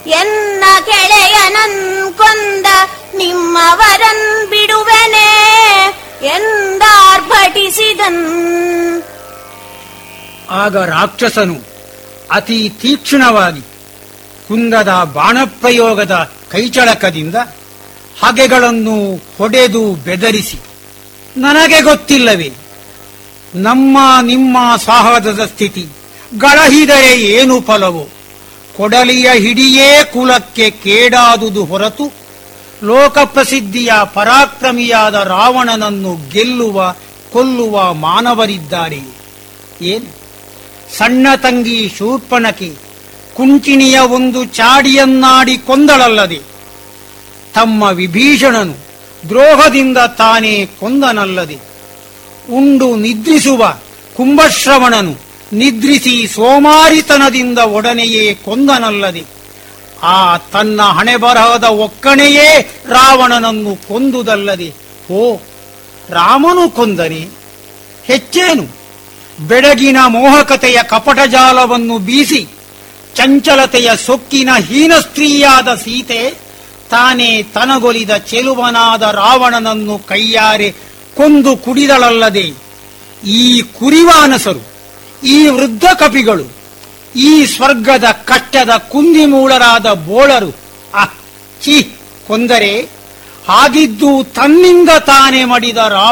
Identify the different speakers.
Speaker 1: ಎನ್ನ ಗೆಳೆಯನನ್ ಕೊಂದ ನಿಮ್ಮವರನ್ ಬಿಡುವೆನೆ ಎಂದಾರ್ಭಟಿಸಿದನ್
Speaker 2: ಆಗ ರಾಕ್ಷಸನು ಅತಿ ತೀಕ್ಷ್ಣವಾಗಿ ಕುಂದದ ಬಾಣಪ್ರಯೋಗದ ಕೈಚಳಕದಿಂದ ಹಗೆಗಳನ್ನು ಹೊಡೆದು ಬೆದರಿಸಿ ನನಗೆ ಗೊತ್ತಿಲ್ಲವೇ ನಮ್ಮ ನಿಮ್ಮ ಸಾಹಸದ ಸ್ಥಿತಿ ಗಳಹಿದರೆ ಏನು ಫಲವೋ ಕೊಡಲಿಯ ಹಿಡಿಯೇ ಕುಲಕ್ಕೆ ಕೇಡಾದುದು ಹೊರತು ಲೋಕಪ್ರಸಿದ್ಧಿಯ ಪರಾಕ್ರಮಿಯಾದ ರಾವಣನನ್ನು ಗೆಲ್ಲುವ ಕೊಲ್ಲುವ ಮಾನವರಿದ್ದಾರೆ ಏನು ಸಣ್ಣ ತಂಗಿ ಶೂರ್ಪಣಕೆ ಕುಂಚಿಣಿಯ ಒಂದು ಚಾಡಿಯನ್ನಾಡಿ ಕೊಂದಳಲ್ಲದೆ ತಮ್ಮ ವಿಭೀಷಣನು ದ್ರೋಹದಿಂದ ತಾನೇ ಕೊಂದನಲ್ಲದೆ ಉಂಡು ನಿದ್ರಿಸುವ ಕುಂಭಶ್ರವಣನು ನಿದ್ರಿಸಿ ಸೋಮಾರಿತನದಿಂದ ಒಡನೆಯೇ ಕೊಂದನಲ್ಲದೆ ಆ ತನ್ನ ಹಣೆಬರಹದ ಒಕ್ಕಣೆಯೇ ರಾವಣನನ್ನು ಕೊಂದುದಲ್ಲದೆ ಓ ರಾಮನು ಕೊಂದನೆ ಹೆಚ್ಚೇನು ಬೆಡಗಿನ ಮೋಹಕತೆಯ ಕಪಟಜಾಲವನ್ನು ಬೀಸಿ ಚಂಚಲತೆಯ ಸೊಕ್ಕಿನ ಹೀನ ಸ್ತ್ರೀಯಾದ ಸೀತೆ ತಾನೇ ತನಗೊಲಿದ ಚೆಲುವನಾದ ರಾವಣನನ್ನು ಕೈಯಾರೆ ಕೊಂದು ಕುಡಿದಳಲ್ಲದೆ ಈ ಕುರಿವಾನಸರು ಈ ವೃದ್ಧ ಕಪಿಗಳು ಈ ಸ್ವರ್ಗದ ಕಟ್ಟದ ಕುಂದಿಮೂಳರಾದ ಬೋಳರು ಅಹ್ ಛೀ ಕೊಂದರೆ ಹಾಗಿದ್ದು ತನ್ನಿಂದ ತಾನೇ ಮಡಿದ ರಾವ